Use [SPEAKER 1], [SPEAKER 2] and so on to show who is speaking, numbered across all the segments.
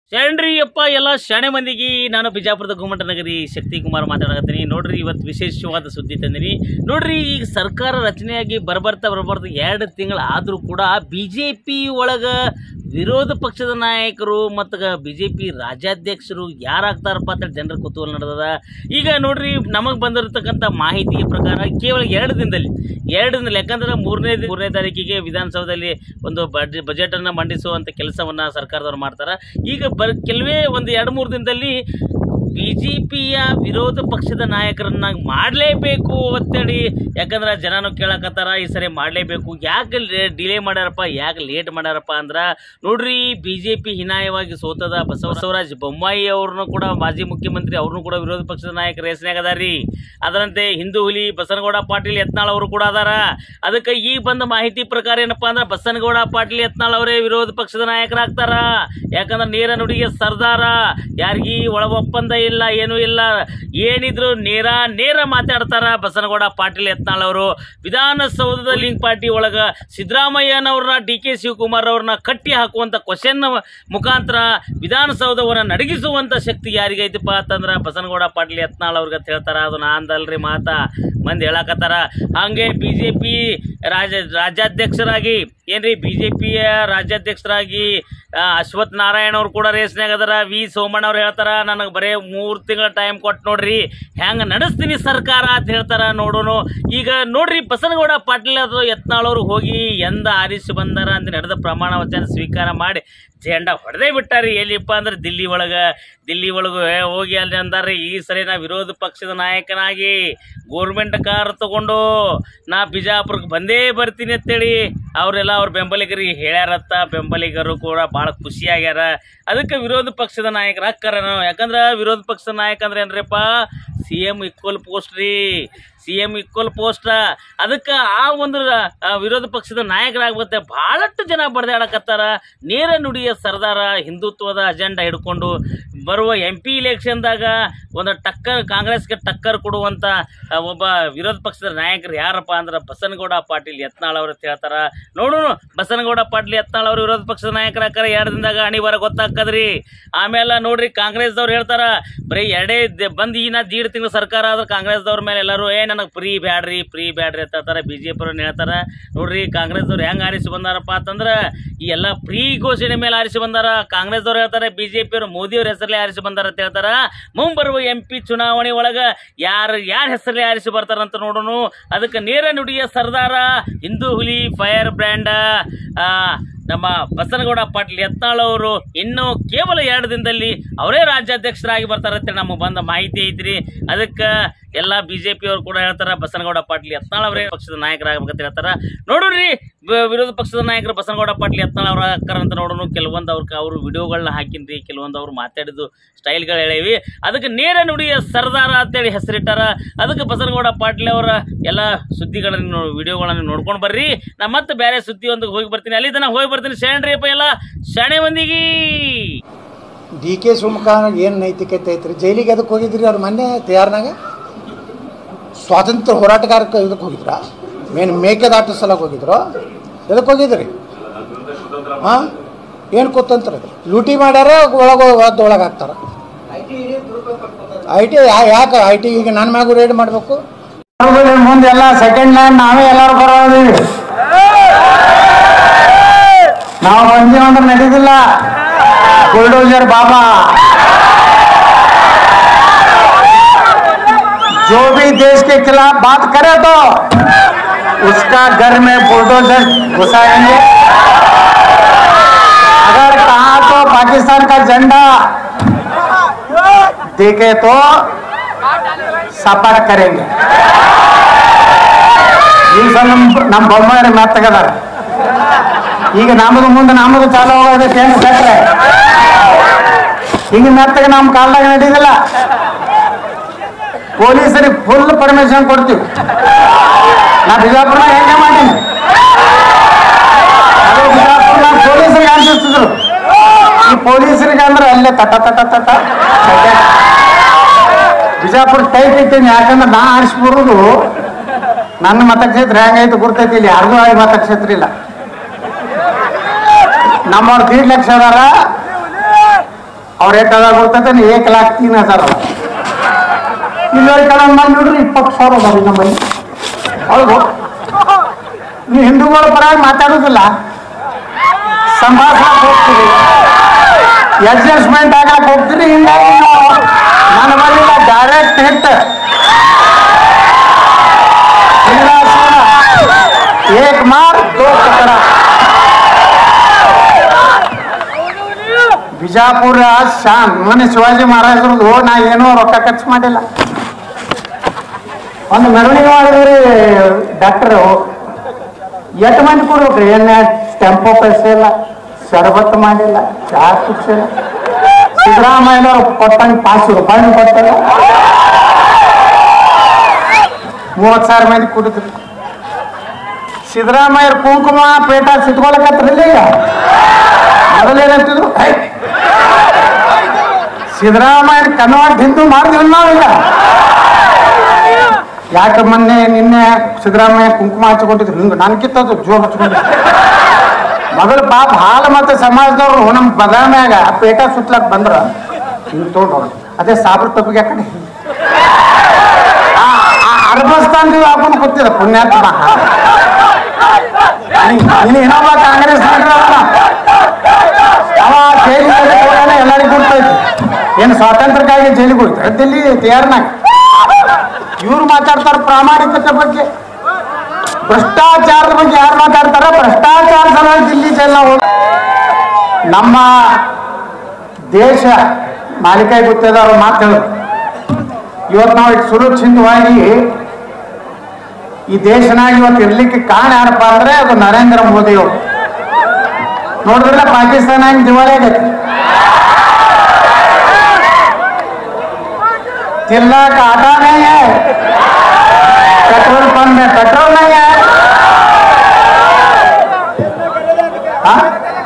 [SPEAKER 1] ಶರಣ್ರಿ ಅಪ್ಪ ಎಲ್ಲ ಶಾಣೆ ಮಂದಿಗೆ ನಾನು ಬಿಜಾಪುರದ ಗುಮ್ಮಟ ನಗರಿ ಶಕ್ತಿ ಕುಮಾರ್ ಮಾತಾಡಕತ್ತೀನಿ ನೋಡ್ರಿ ಇವತ್ತು ವಿಶೇಷವಾದ ಸುದ್ದಿ ತಂದಿನಿ ನೋಡ್ರಿ ಈಗ ಸರ್ಕಾರ ರಚನೆಯಾಗಿ ಬರ್ಬರ್ತಾ ಬರ್ಬರ್ತಾ ಎರಡು ತಿಂಗಳು ಆದರೂ ಕೂಡ ಬಿ ಜೆ ಪಿ ಒಳಗೆ ವಿರೋಧ ಪಕ್ಷದ ನಾಯಕರು ಮತ್ತು ಬಿ ಜೆ ಪಿ ರಾಜ್ಯಾಧ್ಯಕ್ಷರು ಯಾರಾಗ್ತಾರಪ್ಪ ಅಂತ ಜನರ ಕುತೂಹಲ ನಡೆದದ ಈಗ ನೋಡ್ರಿ ನಮಗೆ ಬಂದಿರತಕ್ಕಂಥ ಮಾಹಿತಿಯ ಪ್ರಕಾರ ಕೇವಲ ಎರಡು ದಿನದಲ್ಲಿ ಎರಡು ದಿನ ಯಾಕಂದ್ರೆ ಮೂರನೇ ದಿ- ಮೂರನೇ ತಾರೀಕಿಗೆ ವಿಧಾನಸೌಧದಲ್ಲಿ ಒಂದು ಬಜೆ ಬಜೆಟನ್ನು ಮಂಡಿಸುವಂಥ ಕೆಲಸವನ್ನು ಸರ್ಕಾರದವ್ರು ಮಾಡ್ತಾರೆ ಈಗ ಬರ್ ಕೆಲವೇ ಒಂದು ಎರಡು ಮೂರು ದಿನದಲ್ಲಿ ಬಿ ಜೆ ಪಿಯ ವಿರೋಧ ಪಕ್ಷದ ನಾಯಕರನ್ನ ಮಾಡಲೇಬೇಕು ಅಂತೇಳಿ ಯಾಕಂದ್ರೆ ಜನನು ಕೇಳಕತ್ತಾರ ಈ ಸರಿ ಮಾಡಲೇಬೇಕು ಯಾಕೆ ಡಿಲೇ ಮಾಡ್ಯಾರಪ್ಪ ಯಾಕೆ ಲೇಟ್ ಮಾಡ್ಯಾರಪ್ಪ ಅಂದ್ರೆ ನೋಡ್ರಿ ಬಿ ಜೆ ಪಿ ಹಿನಾಯವಾಗಿ ಸೋತದ ಬಸವ ಬಸವರಾಜ ಬೊಮ್ಮಾಯಿ ಅವ್ರನ್ನು ಕೂಡ ಮಾಜಿ ಮುಖ್ಯಮಂತ್ರಿ ಅವ್ರನ್ನೂ ಕೂಡ ವಿರೋಧ ಪಕ್ಷದ ನಾಯಕರ ಹೆಸರಿನಾಗ ಅದಾರಿ ಅದರಂತೆ ಹಿಂದೂ ಹುಲಿ ಬಸನಗೌಡ ಪಾಟೀಲ್ ಯತ್ನಾಳ್ ಅವರು ಕೂಡ ಅದಾರ ಅದಕ್ಕೆ ಈಗ ಬಂದ ಮಾಹಿತಿ ಪ್ರಕಾರ ಏನಪ್ಪಾ ಅಂದ್ರೆ ಬಸನಗೌಡ ಪಾಟೀಲ್ ಯತ್ನಾಳ್ ಅವರೇ ವಿರೋಧ ಪಕ್ಷದ ನಾಯಕರಾಗ್ತಾರ ಯಾಕಂದ್ರೆ ನೇರ ನುಡಿಗೆ ಸರ್ದಾರ ಯಾರಿಗೀ ಒಳ ಒಪ್ಪಂದ ಇಲ್ಲ ಏನೂ ಇಲ್ಲ ಏನಿದ್ರು ನೇರ ನೇರ ಮಾತಾಡ್ತಾರ ಬಸನಗೌಡ ಪಾಟೀಲ್ ಯತ್ನಾಳ್ ಅವರು ವಿಧಾನಸೌಧದ ಲಿಂಕ್ ಪಾರ್ಟಿ ಒಳಗ ಸಿದ್ದರಾಮಯ್ಯನವ್ರನ್ನ ಡಿ ಕೆ ಶಿವಕುಮಾರ್ ಅವ್ರನ್ನ ಕಟ್ಟಿ ಹಾಕುವಂತ ಕ್ವಶನ್ ಮುಖಾಂತರ ವಿಧಾನಸೌಧವನ್ನ ನಡಗಿಸುವಂತ ಶಕ್ತಿ ಯಾರಿಗೈತಪ್ಪ ಅಂತಂದ್ರ ಬಸನಗೌಡ ಪಾಟೀಲ್ ಯತ್ನಾಳ್ ಅವ್ರಿಗೆ ಅಂತ ಹೇಳ್ತಾರ ಅದು ನಾಂದಲ್ರಿ ಮಾತ ಮಂದಿ ಹೇಳಕತ್ತಾರ ಹಂಗೆ ಬಿ ಜೆ ಪಿ ರಾಜ ರಾಜ್ಯಾಧ್ಯಕ್ಷರಾಗಿ ಏನ್ರಿ ಬಿ ಜೆ ಪಿಯ ರಾಜ್ಯಾಧ್ಯಕ್ಷರಾಗಿ ಆ, ಅಶ್ವಥ್ ನಾರಾಯಣ ಅವ್ರು ಕೂಡ ರೇಸ್ನಾಗ ಅದಾರ ವಿ ಸೋಮಣ್ಣ ಅವ್ರು ಹೇಳ್ತಾರ ನನಗೆ ಬರೇ ಮೂರು ತಿಂಗಳ ಟೈಮ್ ಕೊಟ್ಟು ನೋಡ್ರಿ ಹೆಂಗೆ ನಡೆಸ್ತೀನಿ ಸರ್ಕಾರ ಅಂತ ಹೇಳ್ತಾರ ನೋಡೋಣ ಈಗ ನೋಡ್ರಿ ಬಸನಗೌಡ ಪಾಟೀಲ್ ಅದು ಯತ್ನಾಳವ್ರು ಹೋಗಿ ಎಂದ ಆರಿಸಿ ಬಂದಾರ ಅಂತ ನಡೆದ ಪ್ರಮಾಣ ವಚನ ಸ್ವೀಕಾರ ಮಾಡಿ ಜೆಂಡ ಹೊಡೆದೇ ಬಿಟ್ಟಾರಿ ಎಲ್ಲಿಪ್ಪ ಅಂದ್ರೆ ದಿಲ್ಲಿ ಒಳಗೆ ದಿಲ್ಲಿ ಒಳಗೆ ಹೋಗಿ ಅಲ್ಲಿ ಅಂದಾರೆ ಈ ಸರಿ ನಾ ವಿರೋಧ ಪಕ್ಷದ ನಾಯಕನಾಗಿ ಗೋರ್ಮೆಂಟ್ ಕಾರ್ ತಗೊಂಡು ನಾ ಬಿಜಾಪುರಕ್ಕೆ ಬಂದೇ ಬರ್ತೀನಿ ಅಂತೇಳಿ ಅವರೆಲ್ಲ ಅವ್ರ ಬೆಂಬಲಿಗರಿಗೆ ಹೇಳ್ಯಾರತ್ತ ಬೆಂಬಲಿಗರು ಕೂಡ ಭಾಳ ಖುಷಿಯಾಗ್ಯಾರ ಅದಕ್ಕೆ ವಿರೋಧ ಪಕ್ಷದ ನಾಯಕರು ಹಾಕ್ಕಾರ ನಾವು ಯಾಕಂದ್ರೆ ವಿರೋಧ ಪಕ್ಷದ ನಾಯಕ ಅಂದ್ರೆ ಏನ್ರಿಪ್ಪ ಸಿ ಎಮ್ ಈಕ್ವಲ್ ಪೋಸ್ಟ್ ರೀ ಸಿ ಎಮ್ ಈಕ್ವಲ್ ಪೋಸ್ಟ್ ಅದಕ್ಕೆ ಆ ಒಂದು ಆ, ವಿರೋಧ ಪಕ್ಷದ ನಾಯಕರಾಗ್ಬತ್ತೆ ಭಾಳಷ್ಟು ಜನ ಬಡ್ದಾಡಕತ್ತಾರ ನೇರ ನುಡಿಯ ಸರ್ದಾರ ಹಿಂದುತ್ವದ ಅಜೆಂಡಾ ಹಿಡ್ಕೊಂಡು ಬರುವ ಎಂ ಪಿ ಇಲೆಕ್ಷನ್ದಾಗ ಒಂದು ಟಕ್ಕರ್ ಕಾಂಗ್ರೆಸ್ಗೆ ಟಕ್ಕರ್ ಕೊಡುವಂಥ ಆ, ಒಬ್ಬ ವಿರೋಧ ಪಕ್ಷದ ನಾಯಕರು ಯಾರಪ್ಪ ಅಂದ್ರೆ ಬಸನಗೌಡ ಪಾಟೀಲ್ ಯತ್ನಾಳ್ ಅವ್ರು ಅಂತ ಹೇಳ್ತಾರ ನೋಡೋಣ ಬಸನಗೌಡ ಪಾಟೀಲ್ ಯತ್ನಾಳ್ ಅವರು ವಿರೋಧ ಪಕ್ಷದ ನಾಯಕರಾಕಾರ ಎರಡು ದಿನದಾಗ ಅಣಿವಾರ ಗೊತ್ತಾಗ್ತದ್ರಿ ಆಮೇಲೆ ನೋಡ್ರಿ ಕಾಂಗ್ರೆಸ್ದವ್ರು ಹೇಳ್ತಾರ ಬರೀ ಎರಡೇ ದ- ಬಂದ್ ಈ ನಾ ದೀಡ್ ತಿಂಗಳು ಸರ್ಕಾರ ಆದ್ರೆ ಕಾಂಗ್ರೆಸ್ದವ್ರ ಮೇಲೆ ಎಲ್ಲರೂ ಏ ನನಗೆ ಫ್ರೀ ಬ್ಯಾಡ್ರಿ ಫ್ರೀ ಬ್ಯಾಡ್ರಿ ಅಂತ ಹೇಳ್ತಾರೆ ಬಿ ಜೆ ಪಿ ಹೇಳ್ತಾರ ನೋಡ್ರಿ ಕಾಂಗ್ರೆಸ್ದವ್ರು ಹೆಂಗೆ ಆರಿಸಿ ಬಂದಾರಪ್ಪ ಅಂತಂದ್ರೆ ಈ ಎಲ್ಲ ಫ್ರೀ ಘೋಷಣೆ ಮೇಲೆ ಆರಿಸಿ ಬಂದಾರ ಕಾಂಗ್ರೆಸ್ದವ್ರು ಹೇಳ್ತಾರೆ ಬಿ ಜೆ ಪಿ ಅವರು ಮೋದಿ ಅವ್ರ ಹೆಸರಲ್ಲೇ ಆರಿಸಿ ಬಂದಾರ ಅಂತ ಹೇಳ್ತಾರ ಮುಂಬರುವ ಎಂ ಪಿ ಚುನಾವಣೆ ಒಳಗೆ ಯಾರು ಯಾರ ಹೆಸರಲ್ಲೇ ಆರಿಸಿ ಬರ್ತಾರಂತ ನೋಡೋಣ ಅದಕ್ಕೆ ನೇರ ನುಡಿಯ ಸರ್ದಾರ ಹಿಂದೂ ಹುಲಿ ಫೈರ್ ಬ್ರ್ಯಾಂಡ ನಮ್ಮ ಬಸನಗೌಡ ಪಾಟೀಲ್ ಯತ್ನಾಳ್ ಅವರು ಇನ್ನು ಕೇವಲ ಎರಡು ದಿನದಲ್ಲಿ ಅವರೇ ರಾಜ್ಯಾಧ್ಯಕ್ಷರಾಗಿ ಬರ್ತಾರಂತೆ ನಮಗೆ ಬಂದ ಮಾಹಿತಿ ಐತ್ರಿ ಅದಕ್ಕೆ ಎಲ್ಲ ಬಿ ಜೆ ಪಿ ಅವ್ರು ಕೂಡ ಹೇಳ್ತಾರ ಬಸನಗೌಡ ಪಾಟೀಲ್ ಯತ್ನಾಳ್ ಅವರೇ ಪಕ್ಷದ ನಾಯಕರಾಗಬೇಕಂತ ಹೇಳ್ತಾರ ನೋಡ್ರಿ ಬ- ವಿರೋಧ ಪಕ್ಷದ ನಾಯಕರು ಬಸನಗೌಡ ಪಾಟೀಲ್ ಯತ್ನಾಳ್ ಅವ್ರ ಹಾಕಾರಂತ ನೋಡೋಣ ಕೆಲವೊಂದು ಅವ್ರ ಅವರು ವಿಡಿಯೋಗಳನ್ನ ಹಾಕಿನ್ರಿ ಕೆಲವೊಂದು ಅವ್ರು ಮಾತಾಡಿದ್ದು ಸ್ಟೈಲ್ಗಳು ಹೇಳೇವಿ ಅದಕ್ಕೆ ನೇರ ನುಡಿಯ ಸರ್ದಾರ ಅಂತೇಳಿ ಹೆಸರಿಟ್ಟಾರ ಅದಕ್ಕೆ ಬಸನಗೌಡ ಪಾಟೀಲ್ ಅವರ ಎಲ್ಲ ಸುದ್ದಿಗಳನ್ನು ವಿಡಿಯೋಗಳನ್ನು ನೋಡ್ಕೊಂಡು ಬರ್ರಿ ನಾ ಮತ್ತೆ ಬೇರೆ ಸುದ್ದಿ ಒಂದು ಹೋಗಿ ಬರ್ತೀನಿ ಅಲ್ಲಿ ತನಕ ಹೋಗಿ ಬರ್ತೀನಿ ಶರಣ್ರಿ ಅಪ್ಪ ಎಲ್ಲ ಶಾಣೆ ಮಂದಿಗೆ
[SPEAKER 2] ಡಿ ಕೆ ಶಿವಮೊಗ್ಗ ಏನು ನೈತಿಕತೆ ಐತ್ರಿ ಜೈಲಿಗೆ ಅದಕ್ಕೆ ಹೋಗಿದ್ರಿ ಅವ್ರು ಮೊನ್ನೆ ತಯಾರ್ನಾಗ ಸ್ವಾತಂತ್ರ್ಯ ಹೋರಾಟಗಾರಕ್ಕೆ ಇದಕ್ಕೆ ಹೋಗಿದ್ರ ಮೇನ್ ಮೇಕೆದಾಟ ಸಲಕ್ಕೆ ಹೋಗಿದ್ರು ಎದಕ್ಕೆ ಹೋಗಿದ್ರಿ ಹಾಂ ಏನು ಕೂತಂತ್ರ ಲೂಟಿ ಮಾಡ್ಯಾರ ಒಳಗೆ ಒಳಗೆ ಹಾಕ್ತಾರ ಐ ಟಿ ಯಾಕೆ ಐ ಟಿ ಈಗ ನನ್ನ ಮ್ಯಾಗೂ ರೇಡ್ ಮಾಡಬೇಕು
[SPEAKER 3] ಮುಂದೆಲ್ಲ ಸೆಕೆಂಡ್ ಲೈನ್ ನಾವೇ ಎಲ್ಲರೂ ಬರೋದೀವಿ ನಾವು ಬಂದೀವಿ ಅಂದ್ರೆ ನಡೀದಿಲ್ಲ बुलडोजर बाबा जो भी देश के खिलाफ बात करे तो उसका घर में बुलडोजर घुसाएंगे अगर कहा तो पाकिस्तान का झंडा देखे तो ಸಪಾಟ್ ಕರೆಂಗೆ ಈಗ ಸಲ ನಮ್ಮ ನಮ್ಮ ಬೊಮ್ಮಾರಿ ಮೆತ್ತಗದಾರ ಈಗ ನಮ್ಮದು ಮುಂದೆ ನಮ್ಮದು ಚಾಲು ಹೋಗೋದಕ್ಕೆ ಏನು ಕಟ್ರೆ ಈಗ ಮೆತ್ತಗ ನಮ್ಮ ಕಾಲ್ದಾಗ ನಡೀದಿಲ್ಲ ಪೊಲೀಸರಿಗೆ ಫುಲ್ ಪರ್ಮಿಷನ್ ಕೊಡ್ತೀವಿ ನಾ ಬಿಜಾಪುರ ಹೆಂಗೆ ಮಾಡೀನಿ ಅದೇ ಬಿಜಾಪುರ ಪೊಲೀಸರಿಗೆ ಅನ್ಸಿಸ್ತಿದ್ರು ಈ ಪೊಲೀಸರಿಗೆ ಅಂದ್ರೆ ಅಲ್ಲೇ ತಟ ತಟ ತಟ ಸದ್ಯ ಬಿಜಾಪುರ ಟೈಟ್ ಇಟ್ಟೀನಿ ಯಾಕಂದ್ರೆ ನಾ ಆರಿಸ್ಬಿಡುದು ನನ್ನ ಮತಕ್ಷೇತ್ರ ಹೆಂಗೈತೆ ಗುರ್ತೈತಿ ಇಲ್ಲಿ ಯಾರ್ದು ಆಗಿ ಮತಕ್ಷೇತ್ರ ಇಲ್ಲ ನಮ್ಮವ್ರು ದೀಡ್ ಲಕ್ಷ ಅದಾರ ಅವ್ರ ರೇಟ್ ಅದಾಗ ಗೊತ್ತೈತೆ ಏಕ್ ಲಾಕ್ ತೀನ್ ಹಜಾರ್ ಅದ ಇಲ್ಲೊಂದು ಕೆಲವೊಂದು ಮಂದಿ ನೋಡ್ರಿ ಇಪ್ಪತ್ತು ಸಾವಿರ ಅದಾವ ನಮ್ಮಲ್ಲಿ ಹೌದು ನೀವು ಹಿಂದೂಗಳ ಪರವಾಗಿ ಮಾತಾಡೋದಿಲ್ಲ ಸಂಭಾಷಣೆ ಹೋಗ್ತೀರಿ ಅಡ್ಜಸ್ಟ್ಮೆಂಟ್ ಆಗಕ್ಕೆ ಹೋಗ್ತೀರಿ ಹಿಂಗಾಗಿ ನೀವು ನನ್ನ ಬಳಿಲ್ಲ ಡೈರೆಕ್ಟ್ ಹಿಟ್ ಇಲ್ಲ ಸೀದಾ. ಏಕ್ ಮಾರ್ ದೋ ಕಚಡ ಬಿಜಾಪುರ ಶಾನ್ ಮೊನ್ನೆ ಶಿವಾಜಿ ಮಹಾರಾಜರದು ನಾ ಏನೋ ರೊಕ್ಕ ಖರ್ಚು ಮಾಡಿಲ್ಲ ಒಂದು ಮೆರವಣಿಗೆ ಮಾಡಿದ್ರಿ ಡಾಕ್ಟರು ಎಷ್ಟು ಮಂದಿ ಕೊಡ್ಬೇಕ್ರಿ ಎಣ್ಣೆ ಟೆಂಪೋ ಪೈಸೆ ಇಲ್ಲ ಶರಬತ್ತು ಮಾಡಿಲ್ಲ ಚಹಾ ಕುಡಿಸಿಲ್ಲ ಸಿದ್ದರಾಮಯ್ಯನವ್ರು ಕೊಟ್ಟಂಗೆ ಪಾಚು ರೂಪಾಯಿನೂ ಕೊಟ್ಟಿಲ್ಲ ಮೂವತ್ತು ಸಾವಿರ ಮಂದಿ ಕುಡಿದ್ರಿ ಸಿದ್ದರಾಮಯ್ಯರ ಕುಂಕುಮ ಪೇಟ ಸಿಟ್ಕೊಳಕತ್ರಿಲ್ಲ ಈಗ ಮೊದಲೇನಂತಿದ್ರು ಹೈ. ಸಿದ್ದರಾಮಯ್ಯನ ಕನ್ವರ್ಟ್ ಹಿಂದೂ ಮಾಡಿದ್ವಿ ನಾವೀಗ ಯಾಕೆ ಮೊನ್ನೆ ನಿನ್ನೆ ಸಿದ್ದರಾಮಯ್ಯ ಕುಂಕುಮ ಹಚ್ಕೊಂಡಿದ್ರು ಹಿಂಗೆ ನನ್ಕಿತ್ತದು ಜೋ ಹಚ್ಕೊಂಡಿದ್ರು ಮೊದಲು ಪಾಪ ಹಾಲು ಮತ್ತು ಸಮಾಜದವ್ರು ನಮ್ಮ ಬದಾಮ್ಯಾಗ ಪೇಟ ಸುತ್ತಲಕ್ ಬಂದ್ರ ಹಿಂಗೆ ತೊಗೊಂಡು ಅದೇ ಸಾಬ್ರ ತಪ್ಪಿಗೆ ಕಡೆ ಅರ್ಬಸ್ತಾನ್ ಹಾಕೊಂಡು ಕೂತಿದ ಪುಣ್ಯಾತ್ಮ ನೀನು ಇನ್ನೊಬ್ಬ ಕಾಂಗ್ರೆಸ್ ನಾಯಕರಲ್ಲ. ಅವ ಜೈಲಿಗೆ ಹೋಗೋಣ ಎಲ್ಲರಿಗೂ ಗೊತ್ತೈತಿ ಏನು ಸ್ವಾತಂತ್ರ್ಯಕ್ಕಾಗಿ ಜೈಲಿಗೆ ಹೋಗ್ತಾರೆ ದಿಲ್ಲಿ ತಯಾರ್ನಾಗ ಇವ್ರು ಮಾತಾಡ್ತಾರ ಪ್ರಾಮಾಣಿಕತೆ ಬಗ್ಗೆ ಭ್ರಷ್ಟಾಚಾರದ ಬಗ್ಗೆ ಯಾರು ಮಾತಾಡ್ತಾರ ಭ್ರಷ್ಟಾಚಾರ ಸಲುವಾಗಿ ದಿಲ್ಲಿ ಜೈಲ ನಮ್ಮ ದೇಶ ಮಾಲಿಕಾಯಿ ಗೊತ್ತಿದ್ದವ್ರು ಮಾತು ಹೇಳಿದ್ರು ಇವತ್ತು ನಾವು ಇಷ್ಟು ಸುರಕ್ಷಿತವಾಗಿ ಈ ದೇಶನಾಗ ಇವತ್ತು ಇರ್ಲಿಕ್ಕೆ ಕಾರಣ ಯಾರಪ್ಪ ಅಂದ್ರೆ ಅದು ನರೇಂದ್ರ ಮೋದಿ ಅವರು ನೋಡಿದ್ರೆ ಪಾಕಿಸ್ತಾನ ಹೆಂಗ್ ದಿವಾಳಿ ಆಗೈತಿ तिलक आटा नहीं है पेट्रोल पंप में पेट्रोल नहीं है हाँ?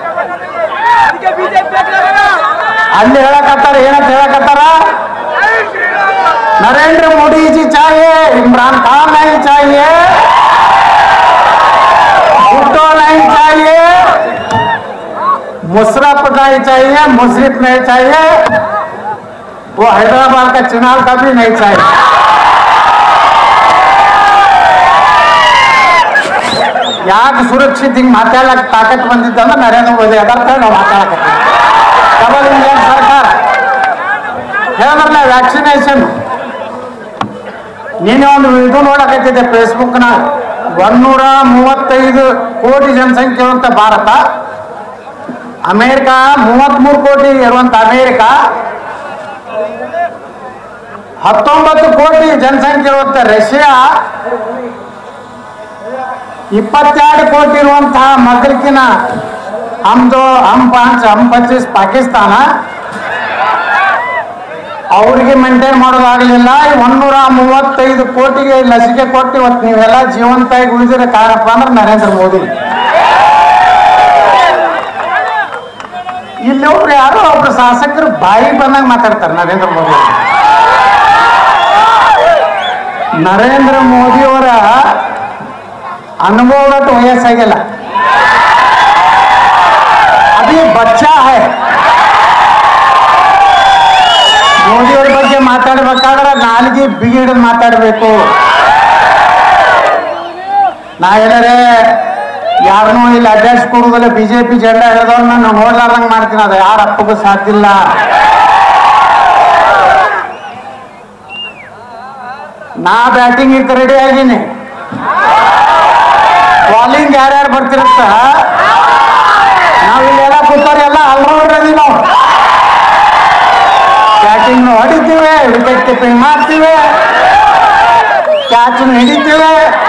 [SPEAKER 3] ಅಲ್ಲಿ ಹೇಳಕತ್ತಾರ ಏನಂತ ಹೇಳಕತ್ತಾರ नरेंद्र मोदी जी चाहिए इमरान खान नहीं चाहिए भुट्टो नहीं चाहिए मुशरफ नहीं चाहिए मुशरफ नहीं चाहिए वो हैदराबाद का चुनाव का भी नहीं चाहिए ಯಾಕೆ ಸುರಕ್ಷಿತ ಹಿಂಗೆ ಮಾತಾಡಕ್ ತಾಕತ್ ಬಂದಿದ್ದಂದ್ರೆ ನರೇಂದ್ರ ಮೋದಿ ಅದರ್ಥ ನಾವು ಮಾತಾಡಕತ್ತೀವಿ ಡಬಲ್ ಇಂಡಿಯನ್ ಸರ್ಕಾರ ಹೇಳಿದ್ರಲ್ಲ ವ್ಯಾಕ್ಸಿನೇಷನ್ ನೀನೇ ಒಂದು ಇದು ನೋಡಕತ್ತಿದ್ದೆ ಫೇಸ್ಬುಕ್ನ ಒಂದೂರ ಮೂವತ್ತೈದು ಕೋಟಿ ಜನಸಂಖ್ಯೆ ಇರುವಂತ ಭಾರತ ಅಮೇರಿಕ ಮೂವತ್ಮೂರು ಕೋಟಿ ಇರುವಂತ ಅಮೇರಿಕ ಹತ್ತೊಂಬತ್ತು ಕೋಟಿ ಜನಸಂಖ್ಯೆ ಇರುವಂತ ರಷ್ಯಾ ಇಪ್ಪತ್ತೆರಡು ಕೋಟಿ ಇರುವಂತಹ ಮಗಲ್ಕಿನ ಹಮ್ದೋ ಹಮ್ ಪಾಂಚ್ ಹಮ್ ಪಚ್ಚೀಸ್ ಪಾಕಿಸ್ತಾನ ಅವರಿಗೆ ಮೇಂಟೈನ್ ಮಾಡೋದಾಗಲಿಲ್ಲ ಒಂದೂರ ಮೂವತ್ತೈದು ಕೋಟಿಗೆ ಲಸಿಕೆ ಕೊಟ್ಟು ಇವತ್ತು ನೀವೆಲ್ಲ ಜೀವಂತಾಗಿ ಉಳಿದಿರೋ ಕಾರಣಪ್ಪ ಅಂದ್ರೆ ನರೇಂದ್ರ ಮೋದಿ ಇಲ್ಲಿ ಒಬ್ರು ಯಾರೋ ಒಬ್ರು ಶಾಸಕರು ಬಾಯಿ ಬಂದಂಗೆ ಮಾತಾಡ್ತಾರೆ ನರೇಂದ್ರ ಮೋದಿ ಅವರು. ನರೇಂದ್ರ ಮೋದಿ ಅವರ ಅನುಭವದ ವಯಸ್ಸಾಗಿಲ್ಲ ಅದೇ ಬಚ್ಚಾ ಹೈ ಮೋದಿಯವ್ರ ಬಗ್ಗೆ ಮಾತಾಡ್ಬೇಕಾದ್ರೆ ನಾಲ್ಗೆ ಬಿಗಿಡ್ ಮಾತಾಡಬೇಕು ನಾ ಹೇಳಿದ್ರೆ ಯಾರನ್ನೂ ಇಲ್ಲಿ ಅಡ್ರೆಸ್ ಕೊಡುವುದಿಲ್ಲ ಬಿಜೆಪಿ ಜೆಂಡಾ ಹಿಡಿದವ್ರು ನಾನು ನೋಡ್ಲಾರ್ದಂಗೆ ಮಾಡ್ತೀನಿ ಅದು ಯಾರ ಅಪ್ಪಗೂ ಸಾಧ್ಯ ಇಲ್ಲ ನಾ ಬ್ಯಾಟಿಂಗ್ ಈಗ ರೆಡಿ ಆಗೀನಿ ಬಾಲಿಂಗ್ ಯಾರ್ಯಾರು ಬರ್ತಿರುತ್ತ ನಾವು ಇಲ್ಲೆಲ್ಲ ಕೂತವ್ರು ಎಲ್ಲ ಆಲ್ರೌಂಡರ್ ಅದೀವಿ ನಾವು ಬ್ಯಾಟಿಂಗ್ ಹೊಡಿತೀವಿ ವಿಕೆಟ್ ಕೀಪಿಂಗ್ ಮಾಡ್ತೀವಿ ಕ್ಯಾಚ್ ಹಿಡಿತೀವಿ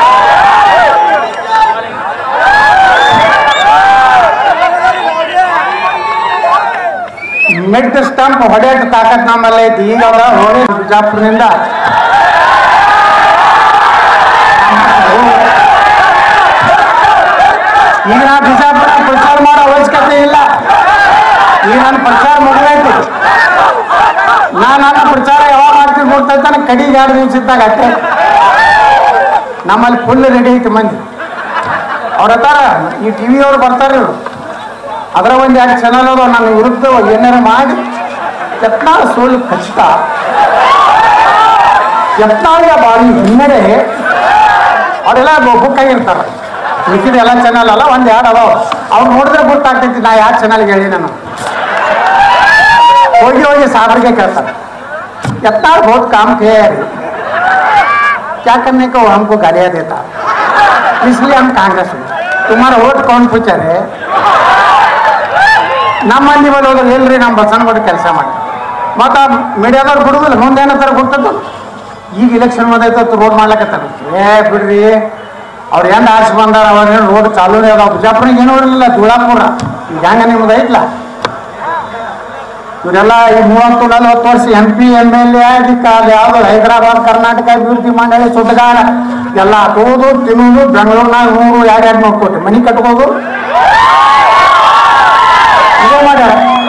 [SPEAKER 3] ಮಿಡ್ ಸ್ಟಂಪ್ ಹೊಡೆಯೋದು ತಾಕತ್ ನಮ್ಮಲ್ಲಿ ಐತಿ ಈಗ ಅವ್ರ ಹೋಳಿ ಬಿಜಾಪುರದಿಂದ ಈಗ ನಾ ಬಿಜಾಪುರ ಪ್ರಚಾರ ಮಾಡೋ ಅವಶ್ಯಕತೆ ಇಲ್ಲ ಈಗ ನನ್ನ ಪ್ರಚಾರ ಮುಗಿದೈತಿ ನಾ ನನ್ನ ಪ್ರಚಾರ ಯಾವಾಗ ಮಾಡ್ತೀನಿ ಗೊತ್ತೈತೆ ಕಡಿಗೆ ಎರಡು ನಿಮಿಷ ಇದ್ದಾಗ ಅಷ್ಟೇ ನಮ್ಮಲ್ಲಿ ಫುಲ್ ರೆಡಿ ಐತಿ ಮಂದಿ ಅವ್ರ ಹತ್ತಾರ ಈ ಟಿ ವಿ ಅವ್ರು ಬರ್ತಾರೆ ಇವ್ರು ಅದರ ಒಂದು ಎರಡು ಚಾನಲ್ ಅದಾವ ನನ್ನ ವಿರುದ್ಧ ಏನಾರ ಮಾಡಿ ಯತ್ನಾಳ ಸೋಲು ಖಚಿತ ಯತ್ನಾಳಿಗೆ ಬಾರಿ ಹಿನ್ನಡೆ ಅವರೆಲ್ಲ ಬುಕ್ ಆಗಿರ್ತಾರೆ ಮಿಕ್ಕಿದ ಎಲ್ಲ ಚಾನಲ್ ಅಲ್ಲ ಒಂದ್ ಎರಡು ಅದಾವ ಅವ್ರು ನೋಡಿದ್ರೆ ಗೊತ್ತಾಗ್ತೈತಿ ನಾ ಯಾವ ಚಾನಲ್ಗೆ ಹೇಳಿ ನಾನು ಹೋಗಿ ಹೋಗಿ ಸಾಗರಿಗೆ ಕೇಳ್ತಾರೆ यत्नार बहुत काम किया है क्या करने को हमको गालियां देता इसलिए हम कांग्रेस में तुम्हारा वोट कौन पूछा रहे ನಮ್ಮ ಮಂದಿ ಮೇಲೆ ಹೋದ್ರೆ ಎಲ್ರಿ ನಮ್ಮ ಬಸನಗೌಡ ಕೆಲಸ ಮಾಡಿ ಮತ್ತು ಮೀಡಿಯಾದವ್ರು ಬಿಡುದಿಲ್ಲ ಮುಂದೆ ಏನಂತಾರ ಗೊತ್ತದ್ದು ಈಗ ಇಲೆಕ್ಷನ್ ಬಂದೈತೆ ರೋಡ್ ಮಾಡ್ಲಕತ್ತಾರ ಏ ಬಿಡ್ರಿ ಅವ್ರು ಹೆಂಗ್ ಆರ್ಸಿ ಬಂದಾರ ಅವಾಗ ರೋಡ್ ಚಾಲೂನೇ ಅದಾವ ಬಿಜಾಪುರಿಗೆ ಏನೂ ಇರಲಿಲ್ಲ ದುಳಾಪುರ ಈಗ ಹೆಂಗ ನಿಮ್ದು ಐತ್ಲ ಇವರೆಲ್ಲ ಈ ಮೂವತ್ತು ನಲವತ್ತು ವರ್ಷ M P M L A ಅದಕ್ಕೆ ಅದು ಯಾವ್ದು ಹೈದರಾಬಾದ್ ಕರ್ನಾಟಕ ಅಭಿವೃದ್ಧಿ ಮಂಡಳಿ ಸುತ್ತಗಾಡ ಎಲ್ಲ ತೋದು ತಿನ್ನೋದು ಬೆಂಗಳೂರಿನಾಗ ನೂರು ಎರಡು ಎರಡು ನೂರು ಕೋಟಿ ಮನಿ ಕಟ್ಬೋದು ಇದೇ ಮಾಡ್ಯಾರ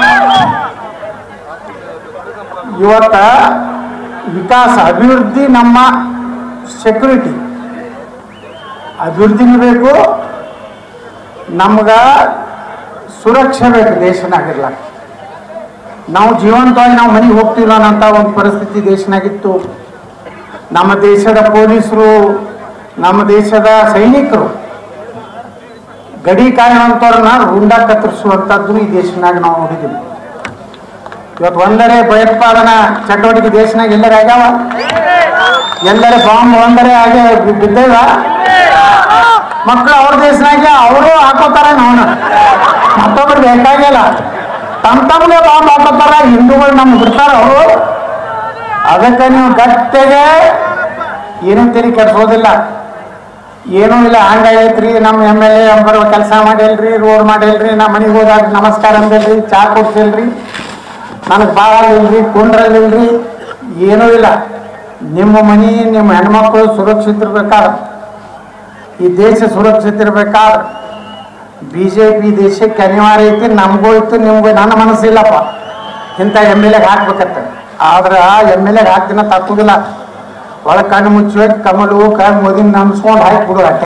[SPEAKER 3] ಇವತ್ತ ವಿಕಾಸ ಅಭಿವೃದ್ಧಿ ನಮ್ಮ ಸೆಕ್ಯೂರಿಟಿ ಅಭಿವೃದ್ಧಿನೂ ಬೇಕು ನಮ್ಗ ಸುರಕ್ಷೆ ಬೇಕು ದೇಶನಾಗಿರ್ಲಾಕ ನಾವು ಜೀವಂತವಾಗಿ ನಾವು ಮನೆಗೆ ಹೋಗ್ತಿಲ್ಲ ಅನ್ನೋಂಥ ಒಂದು ಪರಿಸ್ಥಿತಿ ದೇಶನಾಗಿತ್ತು ನಮ್ಮ ದೇಶದ ಪೊಲೀಸರು ನಮ್ಮ ದೇಶದ ಸೈನಿಕರು ಗಡಿ ಕಾಯುವಂಥವ್ರನ್ನ ರುಂಡ ಕತ್ತರಿಸುವಂಥದ್ದು ಈ ದೇಶನಾಗ ನಾವು ನೋಡಿದ್ದೀವಿ ಇವತ್ತು ಒಂದರೇ ಭಯೋತ್ಪಾದನಾ ಚಟುವಟಿಕೆ ದೇಶನಾಗ ಎಲ್ಲರೇ ಆಗ್ಯಾವ ಎಲ್ಲರೇ ಬಾಂಬ್ ಒಂದರೇ ಆಗಿ ಬಿ- ಬಿದ್ದೇವ ಮಕ್ಕಳು ಅವ್ರ ದೇಶನಾಗೆ ಅವರು ಹಾಕೋತಾರ ನಾವು ಮತ್ತೊಬ್ರು ಬೇಕಾಗಿಲ್ಲ ತಮ್ಮ ತಮ್ಮನೇ ಬಾಂಬ್ ಹಾಕೋತಾರ ಹಿಂದೂಗಳು ನಮ್ಗೆ ಬಿಡ್ತಾರ ಅವರು ಅದಕ್ಕೆ ನೀವು ಗಟ್ಟಿಗೆ ಏನೂ ತೆರಿ ಕೆಡ್ಸೋದಿಲ್ಲ ಏನೂ ಇಲ್ಲ ಹಂಗಾಗೈತ್ರಿ ನಮ್ಮ ಎಮ್ ಎಲ್ ಎ ಅಂಬರ್ ಕೆಲಸ ಮಾಡಿಲ್ರಿ ರೋಡ್ ಮಾಡಿಲ್ರಿ ನಮ್ಮ ಮನೆಗೆ ಹೋದಾಗ ನಮಸ್ಕಾರ ಅಂದಿಲ್ರಿ ಚಾ ಕೊಡ್ಸಿಲ್ರಿ ನನಗೆ ಭಾಳ ಇಲ್ರಿ ಕುಂಡ್ರಲ್ಲಿಲ್ರಿ ಏನೂ ಇಲ್ಲ ನಿಮ್ಮ ಮನೆ ನಿಮ್ಮ ಹೆಣ್ಮಕ್ಳು ಸುರಕ್ಷಿತ ಇರ್ಬೇಕಾದ್ರೆ ಈ ದೇಶ ಸುರಕ್ಷಿತ ಇರ್ಬೇಕಾದ್ರೆ ಬಿ ಜೆ ಪಿ ದೇಶಕ್ಕೆ ಅನಿವಾರ್ಯ ಐತಿ ನಮಗೂ ಇತ್ತು ನಿಮ್ಗೂ ನನ್ನ ಮನಸ್ಸಿಲ್ಲಪ್ಪ ಇಂಥ ಎಮ್ ಎಲ್ ಎಗೆ ಹಾಕ್ಬೇಕಂತ ಆದ್ರೆ ಆ ಎಮ್ ಎಲ್ ಎಗೆ ಹಾಕ್ದಿನ ತಪ್ಪುದಿಲ್ಲ ಒಳಗೆ ಕಣ್ಣು ಮುಚ್ಚಬೇಕು ಕಮಲು ಕಣ್ಣು ಮೋದಿನ ನಂಬಿಸ್ಕೊಂಡು ಹಾಕಿಬಿಡು ಅಷ್ಟೇ